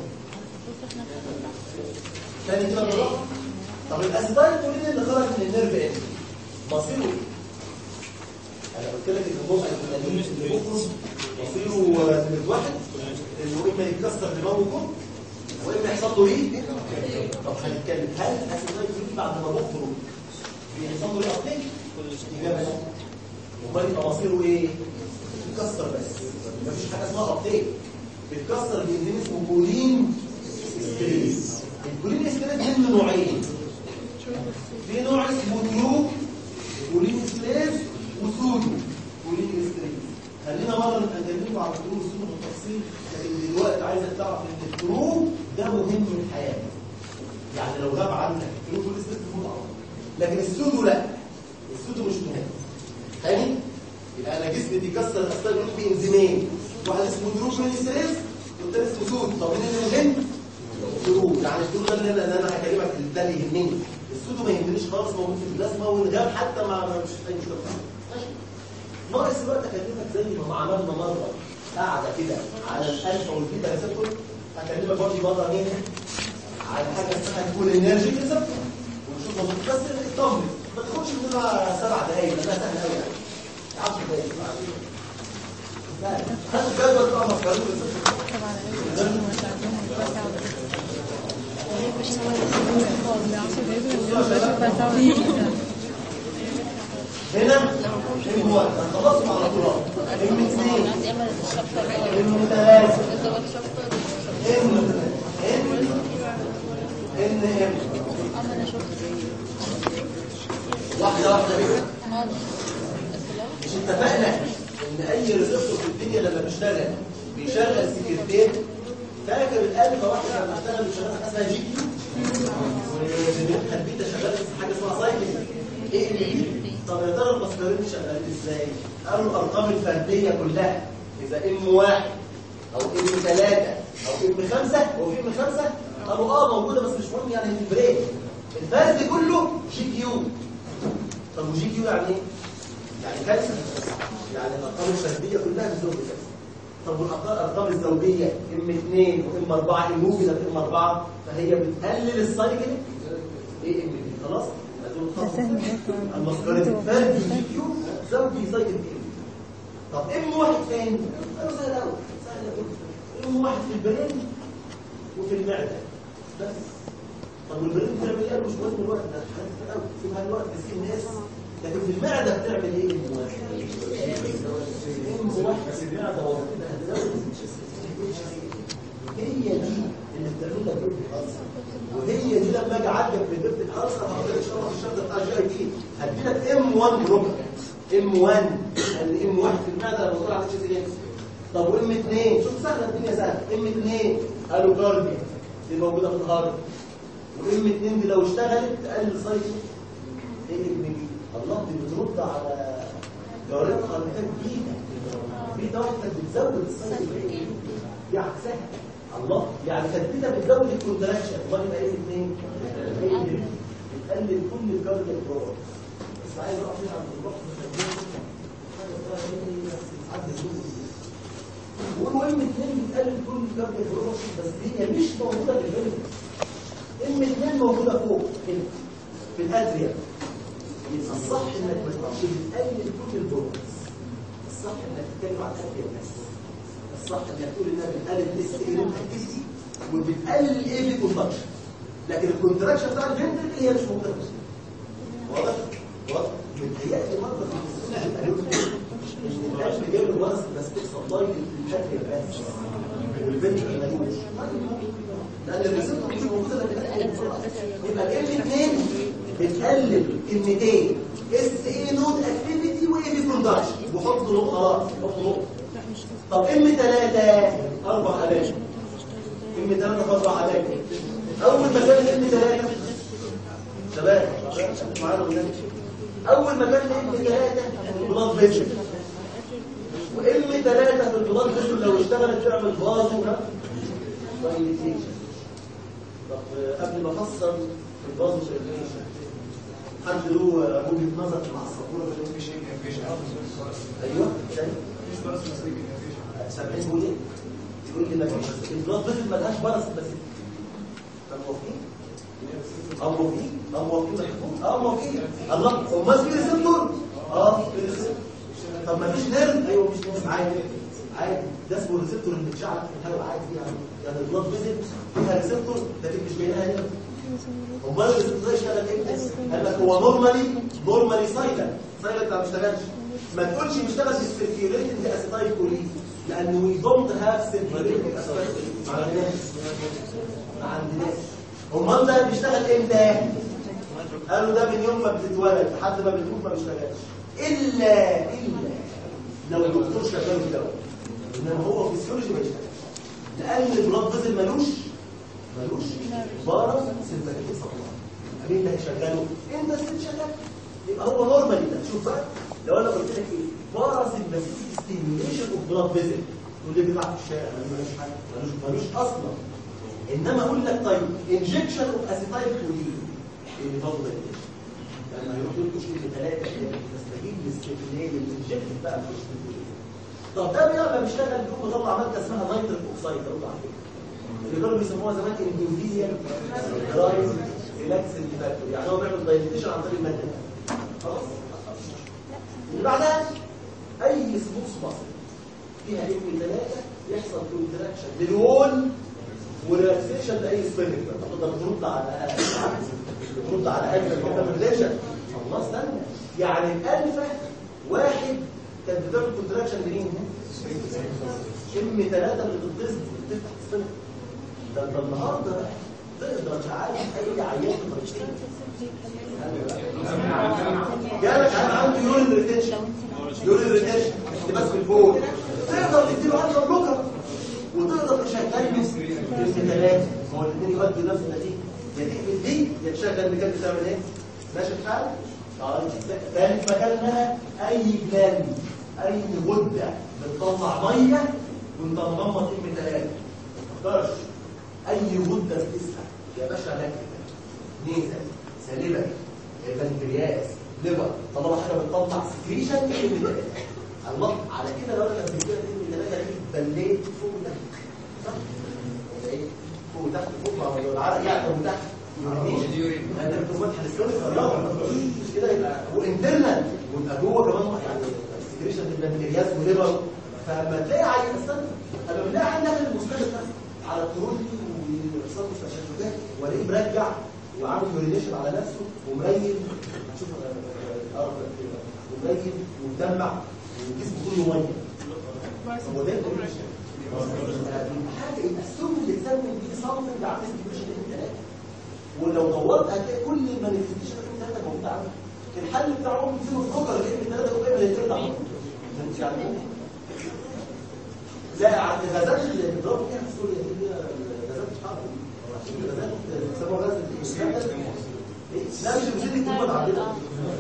تاني كده بالراحه طب الاسيتايل كولين اللي خرج من النيرف ان مصيره ايه؟ انا قلت لك ان النوع الفلاني اللي بيخرج مصيره من واحد انه اما يتكسر دماغه كله واما يحصل له ايه؟ طب هنتكلم هل الاسيتايل كولين بعد ما بخرج بيحصل له ايه ابتيك؟ اجابه لا امال يبقى مصيره ايه؟ يتكسر بس مفيش حاجه اسمها ابتيك بيتكسر بانزيم اسمه كولين ستريس الكولين ستريس منه نوعين في نوع اسمه ترو كولين ستريس وسودو كولين ستريس خلينا مره نبقى نتكلم عن الترو والسودو بالتفصيل لكن دلوقتي عايزك تعرف ان الترو ده مهم في الحياه يعني لو غاب عنك الترو كولين ستريس تفوت على طول. لكن السودو لا السودو مش مهم تاني يبقى انا جسمي بيكسر الاستايل بانزيمين واحد اسمه ترو كولين ستريس والتاني اسمه سودو طب مين اللي مهم؟ السودو يعني السودو ده اللي انا اللي انا هكلمك ده اللي يهمني السودو ما يهمنيش خالص موجود في البلازما والغاب حتى ما ما- مش اي مشكله ماشي ناقص الوقت اكلمك زي ما عملنا مره قاعده كده على الالفا والبيتا ريسبتور هكلمك برضه مره مين على حاجه اسمها الكول انرجي ريسبتور ونشوف مظبوط بس اطمن ما تاخدش مننا سبع دقايق لانها سهله قوي يعني 10 دقايق سهل هات الجدول بتاع مفكرين ريسبتور طبعا العلم وساعدهم وتوسع وهي مش هنا ام واحد خلصنا على طول ام اثنين ام ثلاثه ان ان ان ام واحده واحده بيه مش اتفقنا ان اي ريسبتور في الدنيا لما بيشتغل بيشغل سكرتين فاكر الالف واحده لما اشتغل بيشغل حاجه اسمها جي كيو والبيتا شغاله حاجه اسمها سايكل ايه اللي دي طب يا ترى المسكرين شغالين ازاي قالوا الارقام الفرديه كلها اذا ام واحد او ام ثلاثه او ام خمسه هو في ام خمسه قالوا اه موجوده بس مش مهم يعني في البريك الفرد كله جي كيو طب وجي كيو يعني ايه؟ يعني كالسيوم يعني الارقام الفرديه كلها بتزود كالسيوم طب والارقام الزوجيه ام 2 وام 4 ام موجوده في ام 4 فهي بتقلل السايكل ايه ام دي خلاص هتقول خلاص المسكرين فردي جي كيو زوجي سايكل كيو طب ام واحد فين؟ قالوا سهل قوي سهل قوي ام واحد في البرين وفي المعده بس طب والبرين بتعمل ايه؟ مش مهم الوقت ده حاجات كتير قوي سيبها الوقت بس الناس لكن في المعده بتعمل ايه ام واحد؟ ام واحد في المعده هو كده هتزود هي دي اللي بتعمل لك بيبتيك ألسر وهي دي لما اجي اعالجك ببيبتيك ألسر هقول لك شرح الشرط بتاع الجي اي تي هدي لك ام 1 جروب ام 1 اللي ام 1 في المعده لما بقول على اتش سي طب وام 2 شوف سهله الدنيا سهله ام 2 قالوا كارديا دي موجوده في الهارت وام 2 دي لو اشتغلت تقلل سايكل ايه اللي بيجي الله دي بترد على جارتها اللي كانت بيتا بيتا واحده بتزود السايكل دي عكسها الله يعني كانت بيتا بتزود الكونتراكشن امال يبقى ايه الاثنين بتقلل كل الكاردياك باور بس عايز اقف هنا عند الضغط والمهم اثنين بتقلل كل الكاردياك باور بس هي مش موجوده في الفيلم ام اثنين موجوده فوق هنا في الادريا يبقى الصح انك ما تبقاش بتقلل كل البروس الصح انك تتكلم عن الادريا بس الصح انك تقول انها بتقلل الاس اي روت اكتيفيتي وبتقلل الاي بي كونتراكشن لكن الكونتراكشن بتاع الفنتريكل هي مش موجوده في الجسم. واضح واضح متهيألي مرة في السنة ان القلب جاي له ورث بس بيحصل ضايق الادريا بس والفنتريكل ملوش لان الريسبتور مش موجوده الا في الادريا يبقى الام 2 بتقلل كلمتين اس اي نود اكتيفيتي واي بي كونتراكشن وحط نقطه خلاص حط نقطه طب ام 3 اربع اماكن ام 3 في اربع اماكن اول مكان ام 3 شباب معانا ولا اول مكان ام 3 البلاد فيجن وام 3 في البلاد فيجن لو اشتغلت تعمل فازو دايليتيشن طب قبل ما افسر الفازو دايليتيشن حد له وجهه نظر مع السبوره في مفيش انفيشن ايوه ثاني مفيش بارس مسيك انفيشن سامعين بيقول ايه؟ يقول لي مفيش البلاد فيزل ملهاش برص بس طب موافقين؟ اه موافقين؟ اه موافقين اه موافقين الله امال في ريسبتور؟ اه في ريسبتور طب مفيش نيرف؟ ايوه مفيش نيرف عادي عادي ده اسمه الريسبتور اللي بتشعلق في الهواء عادي يعني يعني البلاد فيزل فيها ريسبتور لكن مش بينها نيرف امال الريسبتور ده يشتغل امتى؟ قال لك هو نورمالي نورمالي سايلنت سايلنت ما بيشتغلش ما تقولش بيشتغل بالسيركيوليتنج اسيتايل كولين لانه وي دونت هاف سيركيوليتنج اسيتايل ما عندناش ما عندناش امال ده بيشتغل امتى؟ قالوا ده من يوم ما بتتولد لحد ما بتموت ما بيشتغلش الا الا لو الدكتور شغال الدواء انما هو فيسيولوجي ما يشتغلش لان البلاد فيزل ملوش ملوش بارا سيمباتيك سبلاي مين اللي هيشغله؟ انت اللي شغال يبقى هو نورمالي ده شوف بقى لو انا قلت لك ايه بارا سيمباتيك ستيميوليشن اوف بلاد فيزل تقول لي بيلعب في الشارع ملوش حاجه ملوش ملوش اصلا انما اقول لك طيب انجكشن اوف اسيتايل كولين ايه اللي برضه ده لما يروح يلقوا شيء ثلاثه كده تستجيب للسيفيلين الانجكشن بقى مش الكولين طب ده بقى بيشتغل بيقوم مطلع ماده اسمها نيتريك اوكسايد لو على فكره اللي كانوا بيسموها زمان اندوفيزيال درايز ريلاكس فاكتور يعني هو بيعمل دايليتيشن عن طريق الماده دي. خلاص اللي بعدها اي سبوكس مصر فيها ام 3 يحصل كونتراكشن للوول وريلاكسيشن لاي سبينك تقدر ترد على ترد على اي كونتراكشن الله استنى يعني الالفه واحد كانت بتعمل كونتراكشن لمين؟ ام 3 اللي بتضرب بتفتح سبينك ده ده النهارده بقى تقدر تعالج اي عيان في جالك عن عنده يورين ريتنشن يورين ريتنشن احتباس في الفول تقدر تديله عنده بلوكر وتقدر تشغل له ثلاثه هو الاثنين يؤدوا نفس النتيجه يا تقفل دي يا تشغل اللي كانت بتعمل ايه؟ ماشي الحال؟ طيب ثالث مكانها اي جلاند اي غده بتطلع ميه وانت مغمض ام ثلاثه ما تقدرش اي غده بتسحب يا باشا لك نيزل سالبه بنكرياس ليفر طالما حاجه بتطلع سكريشن ايه من الله على كده لو انا كان بيجي لي ثلاثه دي بليت فوق وتحت صح ولا ايه فوق وتحت فوق مع العرق يعني فوق وتحت انت بتقول فتح السكريشن مش كده يبقى وانترنال ويبقى جوه كمان يعني سكريشن البنكرياس وليفر فلما تلاقي عيل استنى لما تلاقي عيل داخل المستشفى على الطرود ويحصل له تشتتات والاقيه مرجع وعامل يورينيشن على نفسه ومريل هتشوف الارض كده ومريل ومدمع وجسمه كله ميه طب هو ده حاجه يبقى السم اللي تسمي دي صمت عامل سكريشن ثلاثه ولو دورت هتلاقي كل المانيفستيشن اللي ثلاثه موجوده عندك الحل بتاعهم يصيروا الفكر اللي ثلاثه وقبل يترد على طول يعني لا عند غازات اللي بيضربوا فيها في سوريا دي هي غازات الحرب غازات بيسموها غاز الإسلام. إيه؟ لا مش بيزيد الكوبات عندنا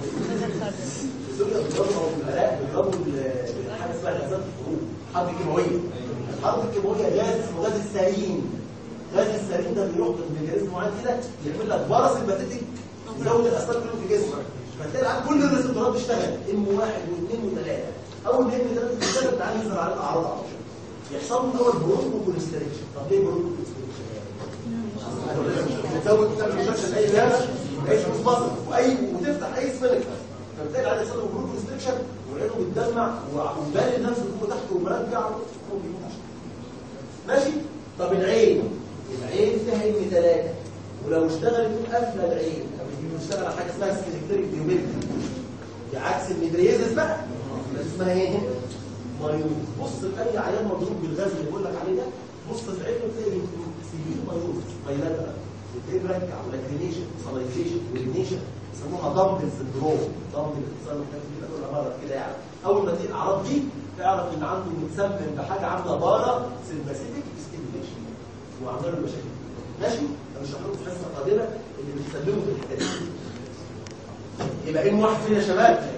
سوريا بيضربوا في العراق بيضربوا ال- حاجه اسمها غازات الحروب حرب كيماويه الحرب الكيماويه غاز اسمه غاز السارين غاز السارين ده بيروح بميكانيزم معين كده يعمل لك برص الباتيتك يزود الاسرار كلهم في جسمك فتلاقي العيال كل الريسبتورات تشتغل ام واحد واثنين وثلاثه اول ما ام ثلاثه تشتغل تعالى يظهر عليك اعراض على طول يحصل له اول برونكو كونستريكشن طب ليه برونكو كونستريكشن بتزود تعمل مشاكل اي جهاز اي فلوس مصر واي وتفتح اي سبيلك فبتلاقي العيال يحصل له برونكو كونستريكشن وعينه بتدمع وبالي نفسه جوه تحت ومرجع هو بيموت عشان ماشي طب العين العين فيها ام ثلاثه ولو اشتغلت يكون قافله العين او بيشتغل على حاجه اسمها سكليكتريك ديوبيلتي دي عكس الميدريزس بقى بس اسمها ايه مايوز بص لاي عيان مضروب بالغاز اللي بقول لك عليه ده بص في عينه تلاقي سيفير مايوز بايلاترال وتلاقيه مرجع ولاكرينيشن سلايزيشن ورينيشن يسموها دامبل سندروم دامبل اتصال محتاج كده كل مرض كده يعني اول ما تلاقي الاعراض دي تعرف ان عنده متسمم بحاجه عامله بارا سيمباثيك ستيميليشن وعامله له مشاكل ماشي انا مش هحط في حصه قادمه اللي بيستخدموا في الحته دي يبقى ان واحد فينا يا شباب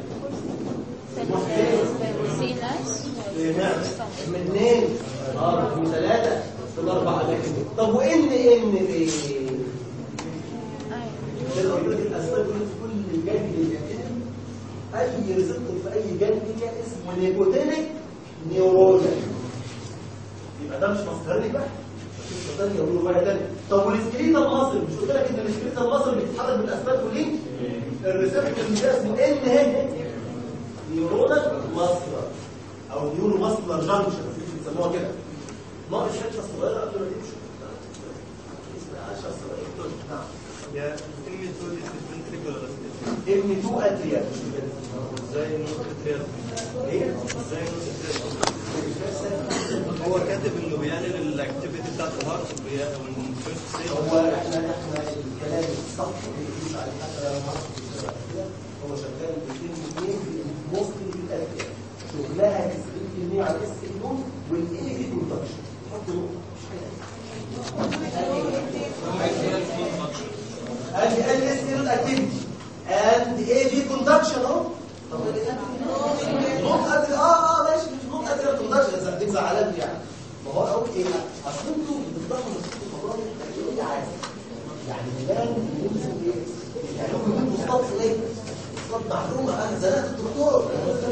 سي ناس من اثنين اه من ثلاثة في الأربع أماكن طب وإن إن في كده بيقول لك الأسباب دي في كل الجاي اي ريسبتور في اي جانجليا اسمه نيكوتينيك نيورونال يبقى ده مش مصدرني بقى قصه ثانيه يقولوا بقى تاني طب والسكريتال ماسل مش قلت لك ان السكريتال ماسل بتتحرك بالاسباب كلين الريسبتور اللي ده اسمه ان هي نيورونال ماسلر او نيورو ماسلر جانكشن بيسموها كده ناقص حته صغيره قبل ما تمشي اسمها 10 صغيره نعم يا ام 2 دي فنتريكولار ابن تو اتريا ازاي نص التريال ايه ازاي نص التريال هو كاتب انه بيقلل الاكتيفيتي بتاعت الهارت من فيرست ستيج هو احنا احنا الكلام الصح اللي بيقول عليه حتى لو ما عرفتش الشرح كده، هو شغال بين اثنين موستلي في الاتريا شغلها 90% على الاس نون والاي في كونتاكشن حط نقطه مش حاجه ادي ادي اس نون اكتيفيتي اند اي في كونتاكشن اهو طب نوت ادري اه اه ماشي مش نوت ادري كونتاكشن اذا دي زعلان يعني ما هو اقول ايه اصل انتوا بتضحوا من الموضوع ده عادي يعني الان بنمسك ايه يعني ممكن يكون مصطاد ايه مصطاد معلومه انا زنقت الدكتور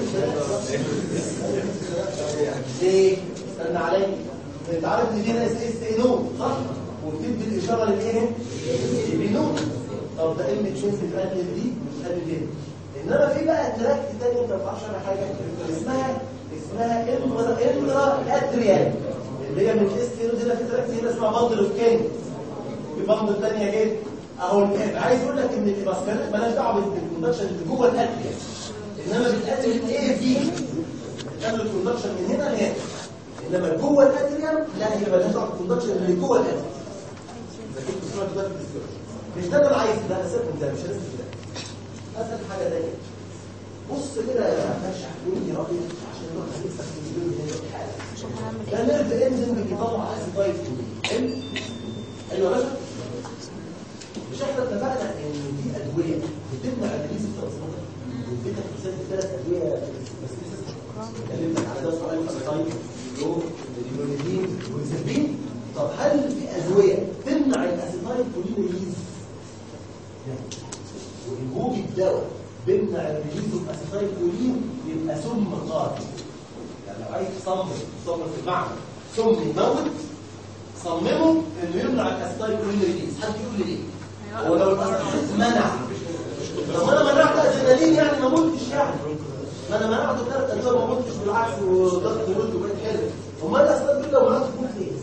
ليه استنى عليا انت عارف ان دي ناس اس اي نو صح وبتدي الاشاره للايه بنون طب ده ام تشوف بتقلل دي بتقلل دي انما في بقى تراك تاني انت ما تعرفش عنها حاجه اسمها اسمها امرا امرا اتريال اللي هي من الاس تي دي في تراك هنا اسمها باندل اوف كين في باندل ثانيه كده اهو الكاب عايز اقول لك ان الباسكالات مالهاش دعوه بالكوندكشن اللي جوه الاتريال انما بتقلل الاي في بتقلل الكوندكشن من هنا لهنا انما جوه الاتريال لا هي مالهاش دعوه بالكوندكشن اللي جوه الاتريال اذا كنت سمعت ده في الديسكشن مش ده اللي انا عايزه ده انا سيبكم ده مش لازم ده اسال حاجه ثانيه بص كده يا باشا قول لي رايك عشان نروح نكسب في اليوم هنا حاجه ده نيرف انزيم بيطلع اسيتايل حلو حلو يا باشا مش احنا اتفقنا ان دي ادويه بتمنع الريليز الترانسميتر واديتك مثال ثلاث ادويه بس كلمتك على ده سؤال اسيتايل يوم اليونيدين والزبين طب هل في ادويه تمنع الاسيتايل كولين وجود الدواء بيمنع الريليز الاسيتايل كولين يبقى سم قاتل يعني لو عايز تصمم تصمم في المعنى سم يموت صممه انه يمنع الاسيتايل كولين ريليز حد يقول لي ليه هو لو الاسيتايل منع طب انا منعت ادرينالين يعني ما متش يعني ما انا منعته ثلاث ادويه ما متش بالعكس وضغط ولد وبقيت حلو امال الاسيتايل لو منعته تموت ليه؟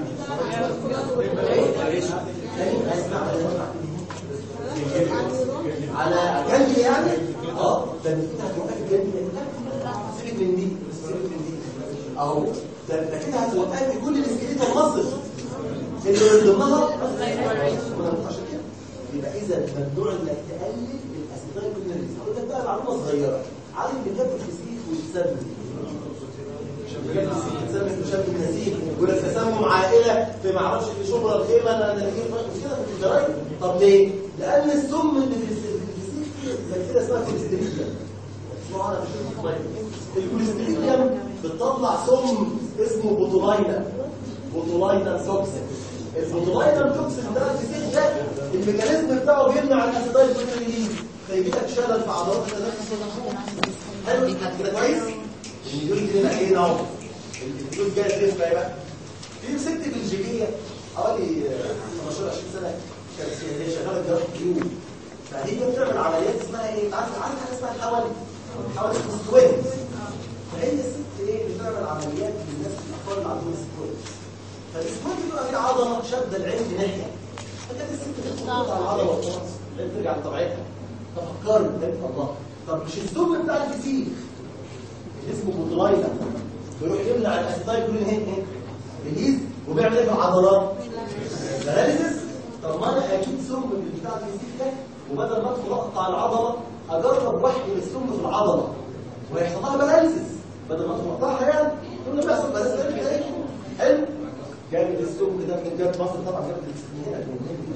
على جنبي يعني اه ده انت هتوقف جنبي سيبك من دي سيبك من دي اهو ده ده كده هتوقف كل الاسكليت المصري اللي من ضمنها عشان كده يبقى اذا ممنوع انك تقلل الاسيتايل كولينريز هقول لك بقى معلومه صغيره عارف بجد الفسيخ والسمن تسمم تشبه نسيج يقول لك تسمم عائله في ما اعرفش في شبرا الخيمه انا انا كده في الجرايد طب ليه؟ لان السم اللي في الفسيخ بكتيريا اسمها كوليستريديا اسمها انا مش الكوليستريديا بتطلع سم اسمه بوتولاينا بوتولاينا توكسين البوتولاينا توكسين ده الفسيخ ده الميكانيزم بتاعه بيمنع الاسيتايل كوليستريديا فيجي لك شلل في عضلات التنفس حلو كده كويس النيوز دي هنا ايه نوع النيوز جايه تلف بقى بقى في ست بلجيكيه حوالي 15 20 سنه كانت هي شغاله جراحه كيو فهي بتعمل عمليات اسمها ايه عارف عارف حاجه اسمها الحوالي حوالي ستوينز فهي الست ايه بتعمل عمليات للناس الاطفال اللي عندهم ستوينز فالستوينز بيبقى فيه عضله شاده العين في ناحيه فكانت الست بتضغط على العضله وخلاص ترجع لطبيعتها تفكرت قلت الله طب مش السم بتاع الفسيخ اسمه بوتلايزر بيروح يمنع الاسيتايل كولين هيك هيك ريليز وبيعمل ايه في العضلات باراليسيس طب ما انا اجيب سم من بتاع الفيزيك ده وبدل ما ادخل اقطع العضله اجرب واحقن السم في العضله ويحصل لها باراليسيس بدل ما ادخل اقطعها يعني تقول لي بقى سم باراليسيس حلو جاب السم ده من جاب مصر طبعا جاب السنين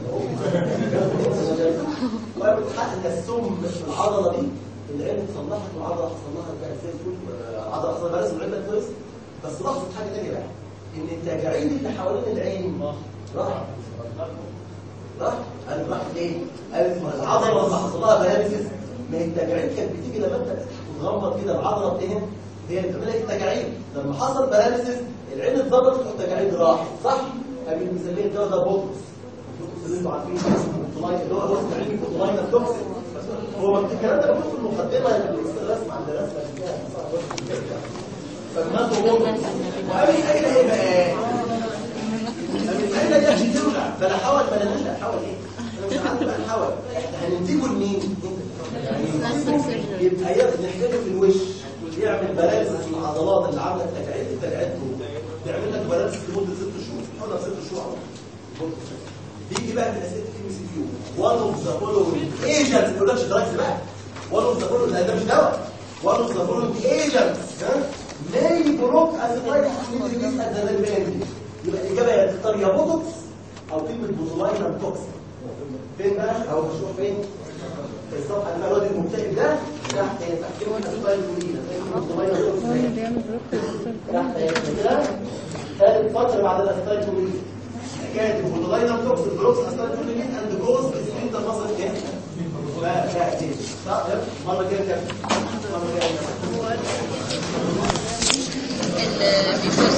وبتحقن السم في العضله دي العين اتصلحت والعضله حصل لها بقى زي الفل العضله اصلا بقى اسمه العين كويس بس لاحظت حاجه ثانيه بقى ان التجاعيد اللي حوالين العين راح راح راح قالت راح ليه؟ قالت ما العضله اللي حصل لها باراليسيس ما هي التجاعيد كانت بتيجي لما انت تغمض كده العضله بتهم هي بتعمل لك التجاعيد لما حصل باراليسيس العين اتظبطت والتجاعيد راحت صح؟ قبل بنسميه الدواء ده بوتوكس البوتوكس اللي انتوا عارفينه اسمه بوتولاين اللي هو هو اسمه علمي بوتولاين توكسين هو الكلام ده موجود في المقدمه الرسم عند الرسمه اللي فيها فالماتو بوتوكس وقبل اين هيبقى ايه؟ من اين دي عشان تولع فلا حول ولا نلع حول ايه انا مش عارف بقى الحول احنا هننتجه لمين يعني يبقى يبقى نحتاجه في الوش يعمل بلانس في العضلات اللي عامله التجاعيد التجاعيد بيعمل لك بلانس لمده ست شهور حوالي ست شهور على طول. بيجي بقى من اسئله الام سي كيو وان اوف ذا فولوينج ايجنتس ما يقولكش دراجز بقى وان اوف ذا فولوينج ده مش دواء وان اوف ذا فولوينج ايجنتس ها ماي بروك از لايك ريليز ات ذا فيري يبقى الاجابه يا تختار يا بوتوكس او كلمه بوتولاينم توكسين فين بقى او مشروع فين الصفحه اللي الواد المكتئب ده تحت تحت كلمه اسبايل كولينا بوتولاينم هو توكسين اللي بيعمل بلوك للدكتور تحت كده ثالث فتره بعد الاسبايل كولينا حكايه البوتولاينم توكسين بلوكس اسبايل كولينا اند جوز بين ذا مصل كده لا لا كده صح يلا مره كده كده مره كده اللي بيكون